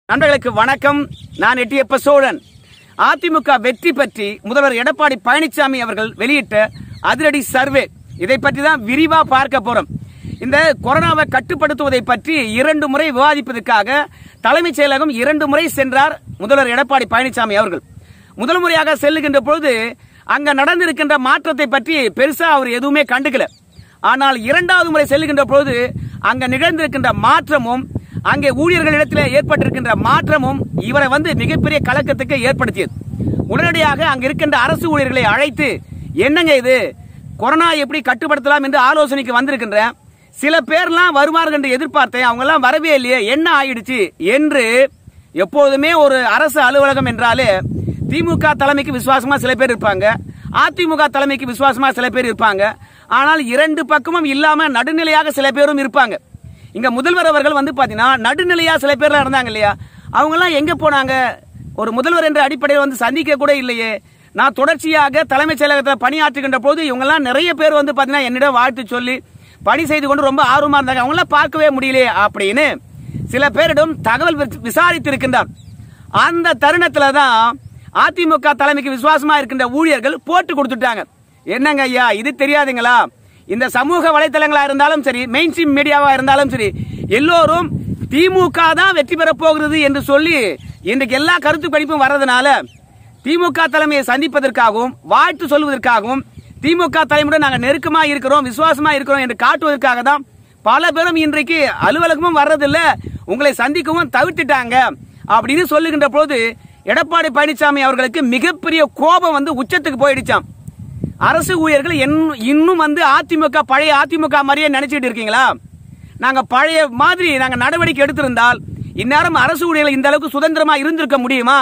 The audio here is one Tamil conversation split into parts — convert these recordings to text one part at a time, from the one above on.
நண்பர்களுக்கு வணக்கம் நான் எட்டியப்ப சோழன் அதிமுக வெற்றி பற்றி முதல்வர் எடப்பாடி பழனிசாமி அவர்கள் வெளியிட்ட அதிரடி சர்வே இதை பற்றி தான் விரிவா பார்க்க போறோம் இந்த கொரோனாவை கட்டுப்படுத்துவதை பற்றி இரண்டு முறை விவாதிப்பதற்காக தலைமைச் செயலகம் இரண்டு முறை சென்றார் முதல்வர் எடப்பாடி பழனிசாமி அவர்கள் முதல் முறையாக செல்லுகின்ற பொழுது அங்க நடந்திருக்கின்ற மாற்றத்தை பற்றி பெருசா அவர் எதுவுமே கண்டுக்கல ஆனால் இரண்டாவது முறை செல்லுகின்ற பொழுது அங்க நிகழ்ந்திருக்கின்ற மாற்றமும் அங்கே ஊழியர்களிடத்தில் ஏற்பட்டிருக்கின்ற மாற்றமும் இவரை வந்து மிகப்பெரிய கலக்கத்துக்கு ஏற்படுத்தியது உடனடியாக அங்க இருக்கின்ற அரசு ஊழியர்களை அழைத்து என்னங்க இது கொரோனா எப்படி கட்டுப்படுத்தலாம் என்று ஆலோசனைக்கு வந்திருக்கின்ற சில பேர்லாம் வருவார்கள் என்று எதிர்பார்த்தேன் அவங்க எல்லாம் வரவே இல்லையே என்ன ஆயிடுச்சு என்று எப்போதுமே ஒரு அரசு அலுவலகம் என்றாலே திமுக தலைமைக்கு விசுவாசமா சில பேர் இருப்பாங்க அதிமுக தலைமைக்கு விசுவாசமா சில பேர் இருப்பாங்க ஆனால் இரண்டு பக்கமும் இல்லாம நடுநிலையாக சில பேரும் இருப்பாங்க இங்க முதல்வர் அவர்கள் வந்து பாத்தீங்கன்னா நடுநிலையா சில பேர்லாம் இருந்தாங்க இல்லையா அவங்க எல்லாம் எங்க போனாங்க ஒரு முதல்வர் என்ற அடிப்படையில் வந்து சந்திக்க கூட இல்லையே நான் தொடர்ச்சியாக தலைமைச் செயலகத்தில் பணியாற்றுகின்ற போது இவங்க எல்லாம் நிறைய பேர் வந்து பாத்தீங்கன்னா என்னிடம் வாழ்த்து சொல்லி பணி செய்து கொண்டு ரொம்ப ஆர்வமா இருந்தாங்க அவங்க எல்லாம் பார்க்கவே முடியலையே அப்படின்னு சில பேரிடம் தகவல் விச- விசாரித்திருக்கின்றார் அந்த தருணத்துல தான் அதிமுக தலைமைக்கு விசுவாசமா இருக்கின்ற ஊழியர்கள் போட்டு கொடுத்துட்டாங்க என்னங்க ஐயா இது தெரியாதுங்களா இந்த சமூக வலைத்தளங்களா இருந்தாலும் சரி மெயின் ஸ்ட்ரீம் மீடியாவா இருந்தாலும் சரி எல்லோரும் திமுக தான் வெற்றி பெறப் போகிறது என்று சொல்லி இன்றைக்கு எல்லா கருத்து கணிப்பும் வர்றதுனால திமுக தலைமையை சந்திப்பதற்காகவும் வாழ்த்து சொல்வதற்காகவும் திமுக தலைமையுடன் நாங்கள் நெருக்கமா இருக்கிறோம் விசுவாசமா இருக்கிறோம் என்று காட்டுவதற்காக தான் பல பேரும் இன்றைக்கு அலுவலகமும் வர்றதில்ல உங்களை சந்திக்கவும் தவிர்த்துட்டாங்க அப்படின்னு சொல்லுகின்ற போது எடப்பாடி பழனிசாமி அவர்களுக்கு மிகப்பெரிய கோபம் வந்து உச்சத்துக்கு போயிடுச்சாம் அரசு ஊழியர்கள் என்- இன்னும் வந்து அதிமுக பழைய அதிமுக மாதிரியே நினைச்சிட்டு இருக்கீங்களா நாங்க பழைய மாதிரி நாங்க நடவடிக்கை எடுத்திருந்தால் இந்நேரம் அரசு ஊழியர்கள் இந்த அளவுக்கு சுதந்திரமா இருந்திருக்க முடியுமா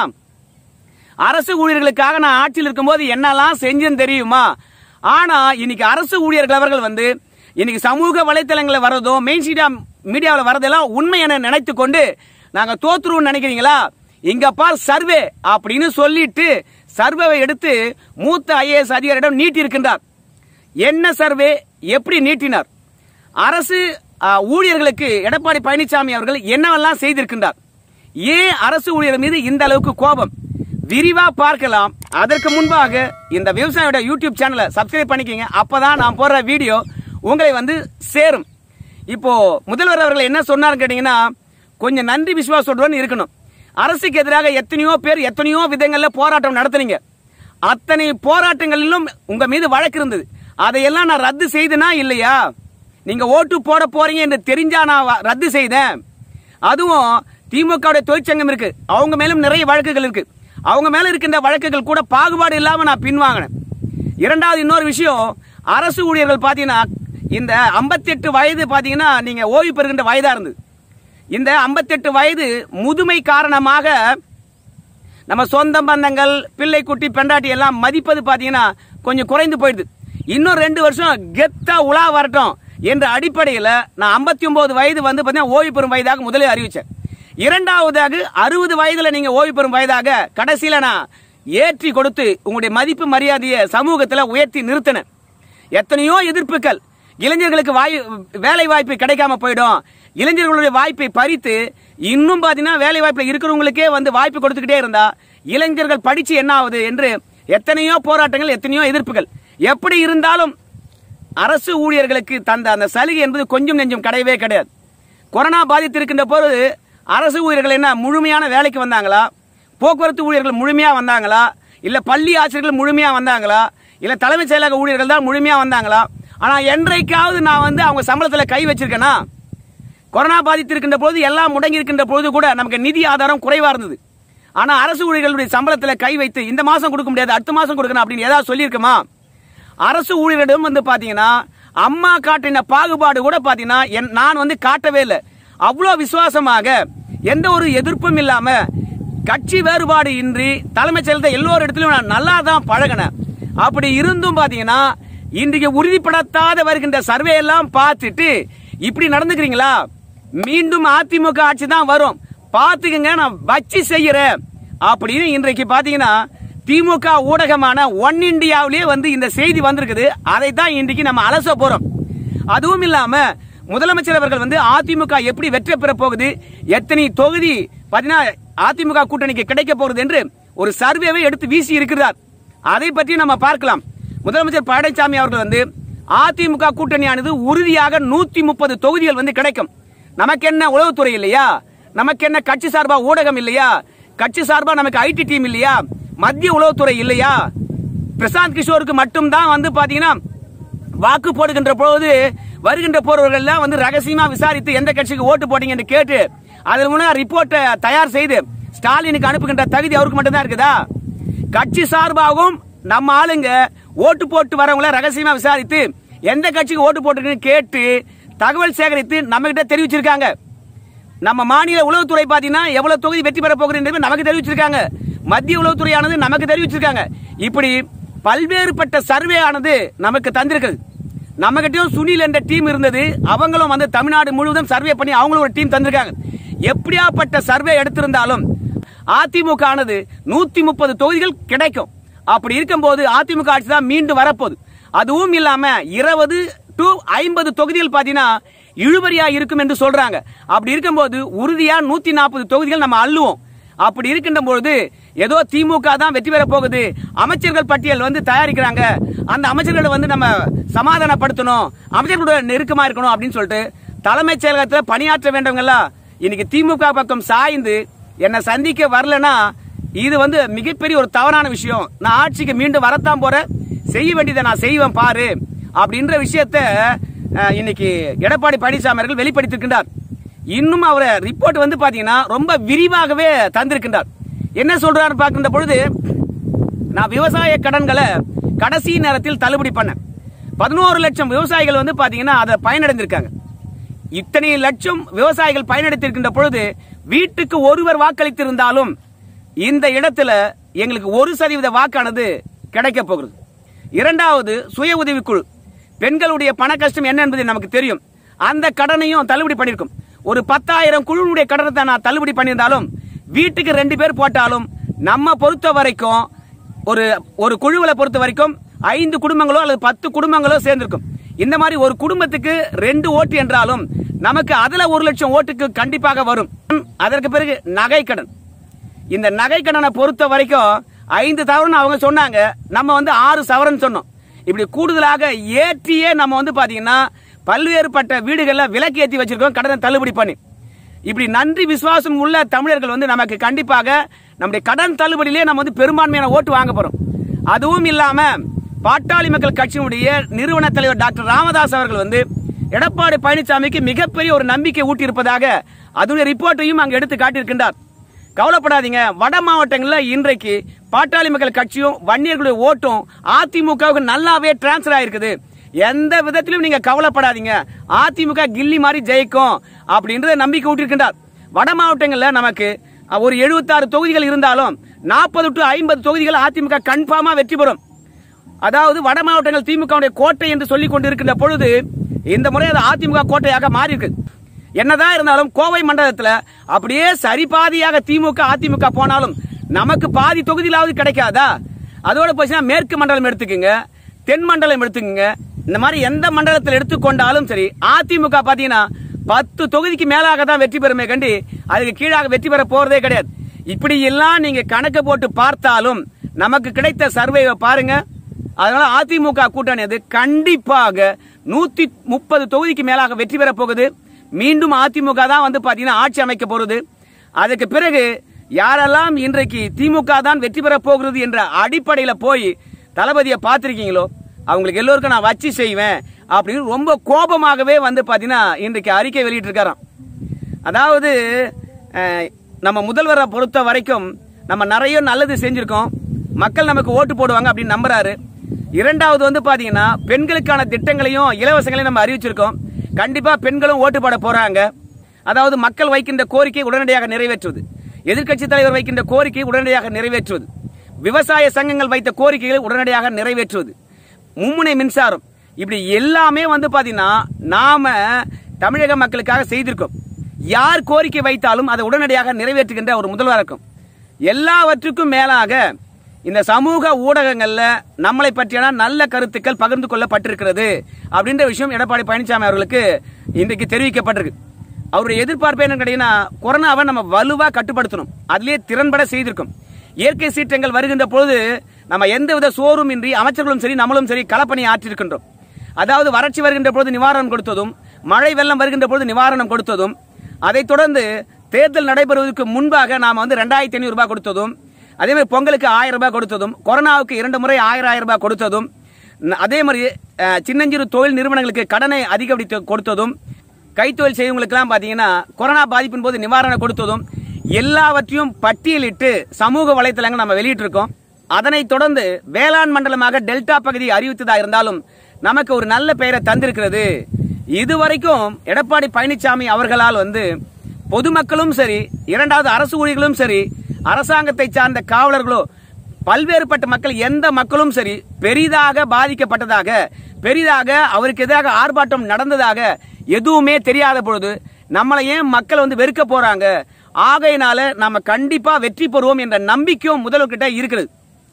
அரசு ஊழியர்களுக்காக நான் ஆட்சியில் இருக்கும்போது என்னெல்லாம் செஞ்சேன்னு தெரியுமா ஆனா இன்னைக்கு அரசு ஊழியர்கள் அவர்கள் வந்து இன்னைக்கு சமூக வலைத்தளங்களில் வர்றதோ மெயின் ஸ்ட்ரீம் மீடியாவில் வரதெல்லாம் உண்மை என நினைத்து கொண்டு நாங்க தோத்துருவோம் நினைக்கிறீங்களா இங்க பார் சர்வே அப்படின்னு சொல்லிட்டு சர்வேவை எடுத்து மூத்த ஐஏஎஸ் அதிகாரியிடம் நீட்டி இருக்கின்றார் என்ன சர்வே எப்படி நீட்டினார் அரசு ஆ, ஊழியர்களுக்கு எடப்பாடி பழனிசாமி அவர்கள் என்னவெல்லாம் செய்திருக்கின்றார் ஏன் அரசு ஊழியர் மீது இந்த அளவுக்கு கோபம் விரிவா பார்க்கலாம் அதற்கு முன்பாக இந்த விவசாயியோட யூடியூப் சேனலை சப்ஸ்கிரைப் பண்ணிக்கங்க அப்பதான் நான் போடுற வீடியோ உங்களை வந்து சேரும் இப்போ முதல்வர் அவர்கள் என்ன சொன்னார் கேட்டீங்கன்னா கொஞ்சம் நன்றி விசுவாசத்துடன் இருக்கணும் அரசுக்கு எதிராக எத்தனையோ பேர் எத்தனையோ விதங்கள்ல போராட்டம் நடத்துனீங்க அத்தனை போராட்டங்களிலும் உங்க மீது வழக்கு இருந்தது அதையெல்லாம் நான் ரத்து செய்தனா இல்லையா நீங்க ஓட்டு போட போறீங்க என்று தெரிஞ்சா நான் வ- ரத்து செய்தேன் அதுவும் திமுக தொழிற்சங்கம் இருக்கு அவங்க மேலும் நிறைய வழக்குகள் இருக்கு அவங்க மேல இருக்கின்ற வழக்குகள் கூட பாகுபாடு இல்லாம நான் பின்வாங்கினேன் இரண்டாவது இன்னொரு விஷயம் அரசு ஊழியர்கள் பாத்தீங்கன்னா இந்த 58 வயது பாத்தீங்கன்னா நீங்க ஓய்வு பெறுகின்ற வயதா இருந்தது இந்த 58 வயது முதுமை காரணமாக நம்ம சொந்த பந்தங்கள் பிள்ளை குட்டி பெண்டாட்டி எல்லாம் மதிப்பது பாத்தீங்கன்னா கொஞ்சம் குறைந்து போயிடுது இன்னும் ரெண்டு வருஷம் கெத்தா உலா வரட்டும் என்ற அடிப்படையில் நான் 59 வயது வந்து பாத்தீங்கன்னா ஓய்வு பெறும் வயதாக முதலில் அறிவிச்சேன் இரண்டாவதாக அறுபது வயதுல நீங்க ஓய்வு பெறும் வயதாக கடைசியில நான் ஏற்றி கொடுத்து உங்களுடைய மதிப்பு மரியாதையை சமூகத்துல உயர்த்தி நிறுத்தினேன் எத்தனையோ எதிர்ப்புகள் இளைஞர்களுக்கு வாய் வேலை வாய்ப்பு கிடைக்காம போயிடும் இளைஞர்களுடைய வாய்ப்பை பறித்து இன்னும் பாத்தீங்கன்னா வேலை வாய்ப்புல இருக்கிறவங்களுக்கே வந்து வாய்ப்பு கொடுத்துக்கிட்டே இருந்தா இளைஞர்கள் படிச்சு என்ன ஆகுது என்று எத்தனையோ போராட்டங்கள் எத்தனையோ எதிர்ப்புகள் எப்படி இருந்தாலும் அரசு ஊழியர்களுக்கு தந்த அந்த சலுகை என்பது கொஞ்சம் நெஞ்சம் கிடையவே கிடையாது கொரோனா பாதித்திருக்கின்ற போது அரசு ஊழியர்கள் என்ன முழுமையான வேலைக்கு வந்தாங்களா போக்குவரத்து ஊழியர்கள் முழுமையா வந்தாங்களா இல்ல பள்ளி ஆசிரியர்கள் முழுமையா வந்தாங்களா இல்ல தலைமைச் செயலக ஊழியர்கள் தான் முழுமையா வந்தாங்களா ஆனா என்றைக்காவது நான் வந்து அவங்க சம்பளத்துல கை வச்சிருக்கேனா கொரோனா பாதித்திருக்கின்ற போது எல்லாம் முடங்கி இருக்கின்ற பொழுது கூட நமக்கு நிதி ஆதாரம் குறைவா இருந்தது ஆனா அரசு ஊழியர்களுடைய சம்பளத்துல கை வைத்து இந்த மாசம் கொடுக்க முடியாது அடுத்த மாசம் கொடுக்கணும் அப்படின்னு ஏதாவது சொல்லியிருக்குமா அரசு ஊழியரிடம் வந்து பாத்தீங்கன்னா அம்மா காட்டின பாகுபாடு கூட பாத்தீங்கன்னா என்- நான் வந்து காட்டவே இல்லை அவ்வளோ விசுவாசமாக எந்த ஒரு எதிர்ப்பும் இல்லாம கட்சி வேறுபாடு இன்றி தலைமைச் செயலத்தை எல்லோரு இடத்துலயும் நான் நல்லா தான் பழகினேன் அப்படி இருந்தும் பாத்தீங்கன்னா இன்றைக்கு உறுதிப்படுத்தாத வருகின்ற சர்வே எல்லாம் பார்த்துட்டு இப்படி நடந்துக்கிறீங்களா மீண்டும் அதிமுக ஆட்சி தான் வரும் பாத்துக்கங்க நான் வச்சு செய்யறேன் அப்படின்னு இன்றைக்கு பாத்தீங்கன்னா திமுக ஊடகமான ஒன் இந்தியாவிலேயே வந்து இந்த செய்தி வந்திருக்குது அதை தான் இன்றைக்கு நம்ம அலச போறோம் அதுவும் இல்லாம முதலமைச்சர் அவர்கள் வந்து அதிமுக எப்படி வெற்றி பெற போகுது எத்தனை தொகுதி பாத்தீங்கன்னா அதிமுக கூட்டணிக்கு கிடைக்க போகுது என்று ஒரு சர்வேவை எடுத்து வீசி இருக்கிறார் அதை பற்றி நம்ம பார்க்கலாம் முதலமைச்சர் பழனிசாமி அவர்கள் வந்து அதிமுக கூட்டணியானது உறுதியாக நூத்தி முப்பது தொகுதிகள் வந்து கிடைக்கும் நமக்கு என்ன உளவுத்துறை இல்லையா நமக்கு என்ன கட்சி சார்பா ஊடகம் இல்லையா கட்சி சார்பா நமக்கு ஐடி டீம் இல்லையா மத்திய உளவுத்துறை இல்லையா பிரசாந்த் கிஷோருக்கு மட்டும்தான் வந்து பாத்தீங்கன்னா வாக்கு போடுகின்ற பொழுது வருகின்ற போறவர்கள் எல்லாம் வந்து ரகசியமா விசாரித்து எந்த கட்சிக்கு ஓட்டு போட்டீங்க என்று கேட்டு அதன் மூலம் ரிப்போர்ட்டை தயார் செய்து ஸ்டாலினுக்கு அனுப்புகின்ற தகுதி அவருக்கு மட்டும்தான் இருக்குதா கட்சி சார்பாகவும் நம்ம ஆளுங்க ஓட்டு போட்டு வரவங்கள ரகசியமா விசாரித்து எந்த கட்சிக்கு ஓட்டு போட்டுருக்குன்னு கேட்டு தகவல் சேகரித்து நம்ம கிட்ட தெரிவிச்சிருக்காங்க நம்ம மாநில உளவுத்துறை பாத்தீங்கன்னா எவ்வளவு தொகுதி வெற்றி பெற போகுது என்று நமக்கு தெரிவிச்சிருக்காங்க மத்திய உளவுத்துறையானது நமக்கு தெரிவிச்சிருக்காங்க இப்படி பல்வேறுபட்ட சர்வே ஆனது நமக்கு தந்திருக்குது நம்ம கிட்டயும் சுனில் என்ற டீம் இருந்தது அவங்களும் வந்து தமிழ்நாடு முழுவதும் சர்வே பண்ணி அவங்களும் ஒரு டீம் தந்திருக்காங்க எப்படியாப்பட்ட சர்வே எடுத்திருந்தாலும் அதிமுக ஆனது நூத்தி முப்பது தொகுதிகள் கிடைக்கும் அப்படி இருக்கும்போது அதிமுக ஆட்சி தான் மீண்டும் வரப்போகுது அதுவும் இல்லாம இருபது டு ஐம்பது தொகுதிகள் பாத்தீங்கன்னா இழுபறியா இருக்கும் என்று சொல்றாங்க அப்படி இருக்கும்போது உறுதியா நூத்தி நாற்பது தொகுதிகள் நம்ம அள்ளுவோம் அப்படி இருக்கின்ற பொழுது ஏதோ திமுக தான் வெற்றி பெற போகுது அமைச்சர்கள் பட்டியல் வந்து தயாரிக்கிறாங்க அந்த அமைச்சர்களை வந்து நம்ம சமாதானப்படுத்தணும் அமைச்சர்களோட நெருக்கமா இருக்கணும் அப்படின்னு சொல்லிட்டு தலைமைச் செயலகத்தில் பணியாற்ற வேண்டவங்க எல்லாம் இன்னைக்கு திமுக பக்கம் சாய்ந்து என்னை சந்திக்க வரலனா இது வந்து மிகப்பெரிய ஒரு தவறான விஷயம் நான் ஆட்சிக்கு மீண்டும் வரத்தான் போறேன் செய்ய வேண்டியதை நான் செய்வேன் பாரு அப்படின்ற விஷயத்த அஹ், இன்னைக்கு எடப்பாடி பழனிசாமி அவர்கள் வெளிப்படுத்தியிருக்கின்றார் இன்னும் அவரை ரிப்போர்ட் வந்து பாத்தீங்கன்னா ரொம்ப விரிவாகவே தந்திருக்கின்றார் என்ன சொல்றாரு பார்க்கின்ற பொழுது நான் விவசாய கடன்களை கடைசி நேரத்தில் தள்ளுபடி பண்ணேன் பதினோரு லட்சம் விவசாயிகள் வந்து பாத்தீங்கன்னா அதை பயனடைந்திருக்காங்க இத்தனை லட்சம் விவசாயிகள் பயனடைத்திருக்கின்ற பொழுது வீட்டுக்கு ஒருவர் வாக்களித்திருந்தாலும் இந்த இடத்துல எங்களுக்கு ஒரு சதவீத வாக்கானது கிடைக்க போகிறது இரண்டாவது சுய உதவிக்குழு பெண்களுடைய பண கஷ்டம் என்ன என்பது நமக்கு தெரியும் அந்த கடனையும் தள்ளுபடி பண்ணிருக்கும் ஒரு பத்தாயிரம் குழுவுடைய கடனை நான் தள்ளுபடி பண்ணியிருந்தாலும் வீட்டுக்கு ரெண்டு பேர் போட்டாலும் நம்ம பொறுத்த வரைக்கும் ஒரு ஒரு குழுவில பொறுத்த வரைக்கும் ஐந்து குடும்பங்களோ அல்லது பத்து குடும்பங்களோ சேர்ந்திருக்கும் இந்த மாதிரி ஒரு குடும்பத்துக்கு ரெண்டு ஓட்டு என்றாலும் நமக்கு அதுல ஒரு லட்சம் ஓட்டுக்கு கண்டிப்பாக வரும் அதற்கு பிறகு நகை கடன் இந்த நகை கடனை பொறுத்த வரைக்கும் ஐந்து சவரன் அவங்க சொன்னாங்க நம்ம வந்து ஆறு சவரன் சொன்னோம் இப்படி கூடுதலாக ஏற்றியே நம்ம வந்து பாத்தீங்கன்னா பல்வேறுபட்ட வீடுகள்ல விலக்கு ஏற்றி வச்சிருக்கோம் கடனை தள்ளுபடி பண்ணி இப்படி நன்றி விசுவாசம் உள்ள தமிழர்கள் வந்து நமக்கு கண்டிப்பாக நம்முடைய கடன் தள்ளுபடியிலே நம்ம வந்து பெரும்பான்மையான ஓட்டு வாங்க போறோம் அதுவும் இல்லாம பாட்டாளி மக்கள் கட்சியினுடைய நிறுவன தலைவர் டாக்டர் ராமதாஸ் அவர்கள் வந்து எடப்பாடி பழனிசாமிக்கு மிகப்பெரிய ஒரு நம்பிக்கை ஊட்டி இருப்பதாக அதனுடைய ரிப்போர்ட்டையும் அங்கு எடுத்து காட்டியிருக்கின்றார் கவலைப்படாதீங்க வட மாவட்டங்களில் இன்றைக்கு பாட்டாளி மக்கள் கட்சியும் வன்னியர்களுடைய ஓட்டும் அதிமுகவுக்கு நல்லாவே டிரான்ஸ்ஃபர் ஆயிருக்குது எந்த விதத்திலும் நீங்க கவலைப்படாதீங்க அதிமுக கில்லி மாதிரி ஜெயிக்கும் அப்படின்றத நம்பிக்கை ஊட்டியிருக்கின்றார் வட மாவட்டங்களில் நமக்கு அஹ், ஒரு 76 தொகுதிகள் இருந்தாலும் நாற்பது டு ஐம்பது தொகுதிகள் அதிமுக கன்ஃபார்மா வெற்றி பெறும் அதாவது வட மாவட்டங்கள் திமுக கோட்டை என்று சொல்லிக் கொண்டிருக்கின்ற பொழுது இந்த முறை அது அதிமுக கோட்டையாக மாறி இருக்கு என்னதான் இருந்தாலும் கோவை மண்டலத்துல அப்படியே சரிபாதியாக திமுக அதிமுக போனாலும் நமக்கு பாதி தொகுதியிலாவது கிடைக்காதா அதோட போச்சுன்னா மேற்கு மண்டலம் எடுத்துக்கோங்க தென் மண்டலம் எடுத்துக்கோங்க இந்த மாதிரி எந்த மண்டலத்தில் எடுத்துக்கொண்டாலும் சரி அதிமுக பாத்தீங்கன்னா பத்து தொகுதிக்கு மேலாக தான் வெற்றி பெறுமே கண்டி அதுக்கு கீழாக வெற்றி பெற போறதே கிடையாது இப்படி எல்லாம் நீங்க கணக்கு போட்டு பார்த்தாலும் நமக்கு கிடைத்த சர்வேவை பாருங்க அதனால அதிமுக கூட்டணி அது கண்டிப்பாக நூத்தி முப்பது தொகுதிக்கு மேலாக வெற்றி பெற போகுது மீண்டும் அதிமுக தான் வந்து பாத்தீங்கன்னா ஆட்சி அமைக்க போறது அதுக்கு பிறகு யாரெல்லாம் இன்றைக்கு திமுக தான் வெற்றி பெற போகிறது என்ற அடிப்படையில போய் தளபதியை பார்த்திருக்கீங்களோ அவங்களுக்கு எல்லோருக்கும் நான் வச்சு செய்வேன் அப்படின்னு ரொம்ப கோபமாகவே வந்து பாத்தீங்கன்னா இன்றைக்கு அறிக்கை வெளியிட்டு இருக்காராம் அதாவது அஹ், நம்ம முதல்வரை பொறுத்த வரைக்கும் நம்ம நிறைய நல்லது செஞ்சிருக்கோம் மக்கள் நமக்கு ஓட்டு போடுவாங்க அப்படின்னு நம்புறாரு இரண்டாவது வந்து பாத்தீங்கன்னா பெண்களுக்கான திட்டங்களையும் இலவசங்களையும் நம்ம அறிவிச்சிருக்கோம் கண்டிப்பா பெண்களும் ஓட்டு போட போறாங்க அதாவது மக்கள் வைக்கின்ற கோரிக்கையை உடனடியாக நிறைவேற்றுவது எதிர்க்கட்சி தலைவர் வைக்கின்ற கோரிக்கையை உடனடியாக நிறைவேற்றுவது விவசாய சங்கங்கள் வைத்த கோரிக்கைகளை உடனடியாக நிறைவேற்றுவது மும்முனை மின்சாரம் இப்படி எல்லாமே வந்து பாத்தீங்கன்னா நாம தமிழக மக்களுக்காக செய்திருக்கோம் யார் கோரிக்கை வைத்தாலும் அதை உடனடியாக நிறைவேற்றுகின்ற ஒரு முதல்வர் இருக்கும் எல்லாவற்றுக்கும் மேலாக இந்த சமூக ஊடகங்கள்ல நம்மளை பற்றியான நல்ல கருத்துக்கள் பகிர்ந்து கொள்ளப்பட்டிருக்கிறது அப்படின்ற விஷயம் எடப்பாடி பழனிசாமி அவர்களுக்கு இன்றைக்கு தெரிவிக்கப்பட்டிருக்கு அவருடைய எதிர்பார்ப்பு என்னன்னு கேட்டீங்கன்னா கொரோனாவை நம்ம வலுவா கட்டுப்படுத்தணும் அதுலயே திறன்பட செய்திருக்கும் இயற்கை சீற்றங்கள் வருகின்ற பொழுது நம்ம எந்தவித சோறும் இன்றி அமைச்சர்களும் சரி நம்மளும் சரி களப்பணி ஆற்றிருக்கின்றோம் அதாவது வறட்சி வருகின்ற பொழுது நிவாரணம் கொடுத்ததும் மழை வெள்ளம் வருகின்ற பொழுது நிவாரணம் கொடுத்ததும் அதைத் தொடர்ந்து தேர்தல் நடைபெறுவதற்கு முன்பாக நாம வந்து ரெண்டாயிரத்தி ஐநூறு ரூபாய் கொடுத்ததும் அதே மாதிரி பொங்கலுக்கு ஆயிரம் ரூபாய் கொடுத்ததும் கொரோனாவுக்கு இரண்டு முறை ஆயிரம் ஆயிரம் ரூபாய் கொடுத்ததும் ந- அதே மாதிரி அஹ், சின்னஞ்சிறு தொழில் நிறுவனங்களுக்கு கடனை அதிகரித்து கொடுத்ததும் கைத்தொழில் செய்வங்களுக்கெல்லாம் பாத்தீங்கன்னா கொரோனா பாதிப்பின் போது நிவாரணம் கொடுத்ததும் எல்லாவற்றையும் பட்டியலிட்டு சமூக வலைத்தளங்கள் நம்ம வெளியிட்டிருக்கோம் அதனைத் தொடர்ந்து வேளாண் மண்டலமாக டெல்டா பகுதி அறிவித்ததா இருந்தாலும் நமக்கு ஒரு நல்ல பெயரை தந்திருக்கிறது இதுவரைக்கும் எடப்பாடி பழனிசாமி அவர்களால் வந்து பொதுமக்களும் சரி இரண்டாவது அரசு ஊழியர்களும் சரி அரசாங்கத்தை சார்ந்த காவலர்களோ பல்வேறுபட்ட மக்கள் எந்த மக்களும் சரி பெரிதாக பாதிக்கப்பட்டதாக பெரிதாக அவருக்கு எதிராக ஆர்ப்பாட்டம் நடந்ததாக எதுவுமே தெரியாத பொழுது நம்மளை ஏன் மக்கள் வந்து வெறுக்க போறாங்க ஆகையினால நாம கண்டிப்பா வெற்றி பெறுவோம் என்ற நம்பிக்கையும் முதல்வர்கிட்ட இருக்கிறது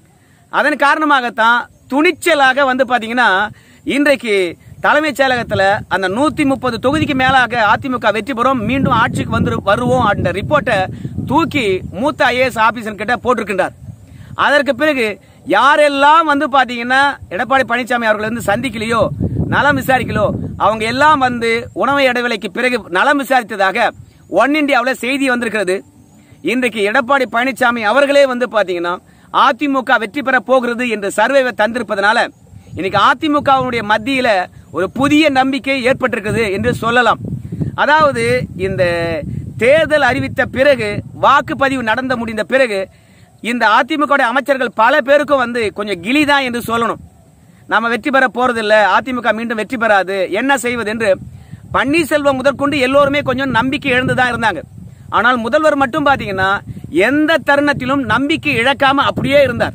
அதன் காரணமாகத்தான் துணிச்சலாக வந்து பாத்தீங்கன்னா இன்றைக்கு தலைமைச் செயலகத்துல அந்த நூத்தி முப்பது தொகுதிக்கு மேலாக அதிமுக வெற்றி பெறும் மீண்டும் ஆட்சிக்கு வந்து வருவோம் அந்த ரிப்போர்ட்டை தூக்கி மூத்த ஐஏஎஸ் ஆபீசர் கிட்ட போட்டிருக்கின்றார் அதற்கு பிறகு யாரெல்லாம் வந்து பாத்தீங்கன்னா எடப்பாடி பழனிசாமி அவர்கள் வந்து சந்திக்கலையோ நலம் விசாரிக்கலோ அவங்க எல்லாம் வந்து உணவு இடைவேளைக்கு பிறகு நலம் விசாரித்ததாக ஒன் இந்தியாவில் செய்தி வந்திருக்கிறது இன்றைக்கு எடப்பாடி பழனிசாமி அவர்களே வந்து பாத்தீங்கன்னா அதிமுக வெற்றி பெற போகிறது என்று சர்வேவை தந்திருப்பதனால இன்னைக்கு அதிமுகவினுடைய மத்தியில ஒரு புதிய நம்பிக்கை ஏற்பட்டிருக்கிறது என்று சொல்லலாம் அதாவது இந்த தேர்தல் அறிவித்த பிறகு வாக்குப்பதிவு நடந்து முடிந்த பிறகு இந்த அதிமுக அமைச்சர்கள் பல பேருக்கும் வந்து கொஞ்சம் கிளிதான் என்று சொல்லணும் நாம வெற்றி பெற போறதில்ல அதிமுக மீண்டும் வெற்றி பெறாது என்ன செய்வது என்று பன்னீர்செல்வம் முதற்கொண்டு எல்லோருமே கொஞ்சம் நம்பிக்கை இழந்துதான் இருந்தாங்க ஆனால் முதல்வர் மட்டும் பாத்தீங்கன்னா எந்த தருணத்திலும் நம்பிக்கை இழக்காம அப்படியே இருந்தார்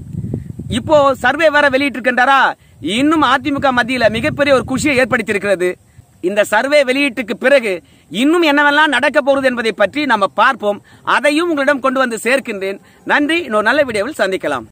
இப்போ சர்வே வேற வெளியிட்டிருக்கின்றாரா இன்னும் அதிமுக மத்தியில மிகப்பெரிய ஒரு குஷியை ஏற்படுத்தி இருக்கிறது இந்த சர்வே வெளியீட்டுக்கு பிறகு இன்னும் என்னவெல்லாம் நடக்க போகிறது என்பதை பற்றி நம்ம பார்ப்போம் அதையும் உங்களிடம் கொண்டு வந்து சேர்க்கின்றேன் நன்றி இன்னொரு நல்ல வீடியோவில் சந்திக்கலாம்